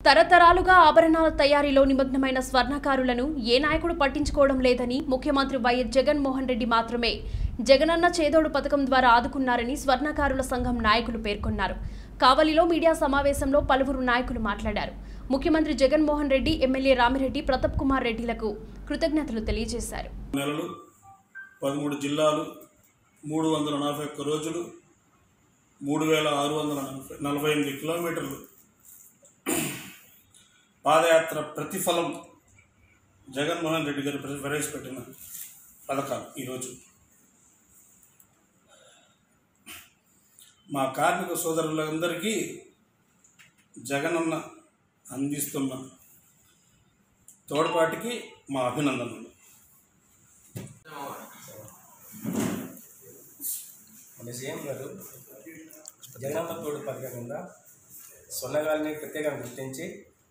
తరతరాలుగా ఆభరణాల తయారీలో నిమగ్నమైన స్వర్ణకారులను ఏ నాయకుడు పట్టించుకోవడం లేదని ముఖ్యమంత్రి వైఎస్ జగన్మోహన్ రెడ్డి మాత్రమే జగనన్న చేదోడు పథకం ద్వారా ఆదుకున్నారని స్వర్ణకారుల సంఘం నాయకులు పేర్కొన్నారు కావలిలో మీడియా సమావేశంలో పలువురు నాయకులు మాట్లాడారు ముఖ్యమంత్రి జగన్మోహన్ రెడ్డి ఎమ్మెల్యే రామిరెడ్డి ప్రతాప్ కుమార్ రెడ్డిలకు కృతజ్ఞతలు తెలియజేశారు నెలలు పదమూడు జిల్లాలు మూడు వందల నలభై ఒక్క రోజులు మూడు వేల ఆరు వందల నలభై నలభై ఎనిమిది కిలోమీటర్లు పాదయాత్ర ప్రతిఫలం జగన్మోహన్ రెడ్డి గారు ప్ర- ప్రవేశపెట్టిన పథకాలు ఈరోజు మా కార్మిక సోదరులందరికీ జగనన్న అందిస్తున్న తోడ్పాటికి మా అభినందనలు మన సీఎం గారు జగనన్న తోడు పథకం కింద సొన్నగాలిని ప్రత్యేకంగా గుర్తించి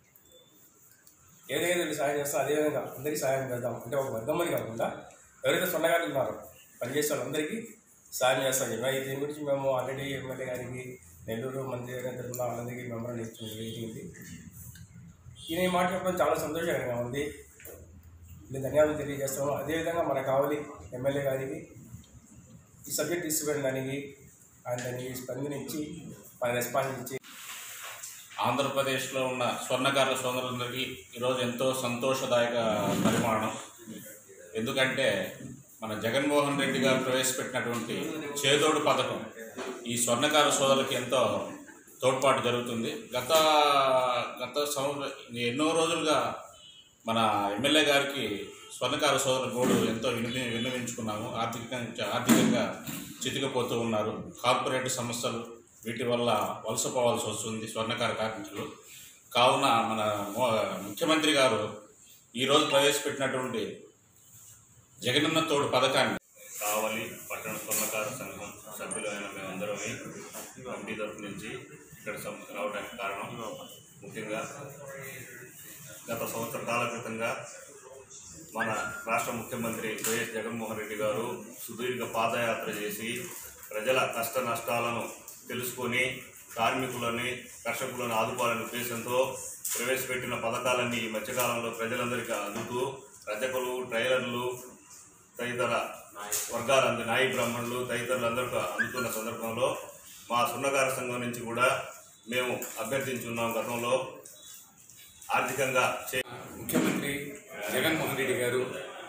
ఏదైతే వీళ్ళు సాయం చేస్తారో అదేవిధంగా అందరికీ సాయం చేద్దాం అంటే ఒక వర్గమని కాకుండా ఎవరైతే సొన్నగాలు ఉన్నారో పనిచేసే వాళ్ళందరికీ సాయం చేస్తాం చెప్పి దీని గురించి మేము ఆల్రెడీ ఎమ్మెల్యే గారికి నెల్లూరు మంత్రి గారి తరఫున వాళ్ళందరికీ మెమరం ఇచ్చింది జరిగింది ఈయన ఈ మాట చెప్పడం చాలా సంతోషకరంగా ఉంది నేను ధన్యవాదాలు తెలియజేస్తాము అదేవిధంగా మన కావలి ఎమ్మెల్యే గారికి ఈ సబ్జెక్ట్ తీసుకువెళ్ళడానికి ఆయన దానికి స్పందనించి మన రెస్పాన్స్ ఇచ్చి ఆంధ్రప్రదేశ్లో ఉన్న స్వర్ణకారుల సోదరులందరికీ ఈరోజు ఎంతో సంతోషదాయక పరిమాణం ఎందుకంటే మన జగన్మోహన్ రెడ్డి గారు ప్రవేశపెట్టినటువంటి చేదోడు పథకం ఈ స్వర్ణకార సోదరులకి ఎంతో తోడ్పాటు జరుగుతుంది గత గత సంవత్సరం ఎన్నో రోజులుగా మన ఎమ్మెల్యే గారికి స్వర్ణకార సోదరుల గోడు ఎంతో విని విన్నవించుకున్నాము ఆర్థికంగా ఆర్థికంగా చితికిపోతూ ఉన్నారు కార్పొరేట్ సంస్థలు వీటి వల్ల వలసపోవాల్సి వస్తుంది స్వర్ణకార కార్మికులు కావున మన మో- ముఖ్యమంత్రి గారు ఈరోజు ప్రవేశపెట్టినటువంటి జగనన్న తోడు పథకాన్ని కావలి పట్టణ స్వర్ణకార సంఘం సభ్యులైన మేమందరం కమిటీ తరఫు నుంచి ఇక్కడ సం- రావడానికి కారణం ముఖ్యంగా గత సంవత్సర కాల క్రితంగా మన రాష్ట్ర ముఖ్యమంత్రి వైఎస్ జగన్మోహన్ రెడ్డి గారు సుదీర్ఘ పాదయాత్ర చేసి ప్రజల కష్ట నష్టాలను తెలుసుకొని కార్మికులని కర్షకులను ఆదుకోవాలనే ఉద్దేశంతో ప్రవేశపెట్టిన పథకాలన్నీ ఈ మధ్యకాలంలో ప్రజలందరికీ అందుతూ రజకులు ట్రైలర్లు తదితర వర్గాలందరి నాయి బ్రాహ్మణులు తదితరులందరికీ అందుతున్న సందర్భంలో మా సున్నగార సంఘం నుంచి కూడా మేము అభ్యర్థించున్నాం గతంలో ఆర్థికంగా చే ముఖ్యమంత్రి జగన్మోహన్ రెడ్డి గారు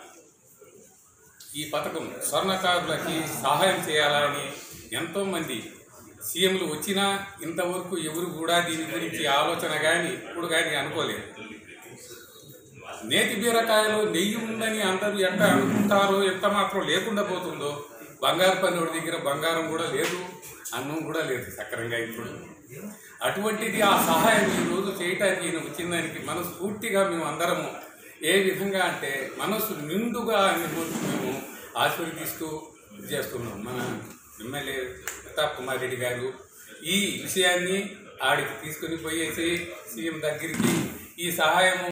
ఈ పథకం స్వర్ణకారులకి సహాయం చేయాలని ఎంతోమంది సీఎంలు వచ్చినా ఇంతవరకు ఎవరు కూడా దీని గురించి ఆలోచన కానీ ఇప్పుడు కానీ అనుకోలేదు నేతి బీరకాయలో నెయ్యి ఉందని అందరూ ఎంత అనుకుంటారో ఎంత మాత్రం లేకుండా పోతుందో బంగారు పన్నోడి దగ్గర బంగారం కూడా లేదు అన్నం కూడా లేదు సక్రంగా ఇప్పుడు అటువంటిది ఆ సహాయం ఈ రోజు చేయటానికి ఈయన వచ్చిందానికి మనస్ఫూర్తిగా మేము అందరము ఏ విధంగా అంటే మనసు నిండుగా ఆయన రోజు మేము ఆశీర్వదిస్తూ ఇది చేస్తున్నాం మన ఎమ్మెల్యే ప్రతాప్ కుమార్ రెడ్డి గారు ఈ విషయాన్ని ఆడికి తీసుకుని పోయేసి సీఎం దగ్గరికి ఈ సహాయం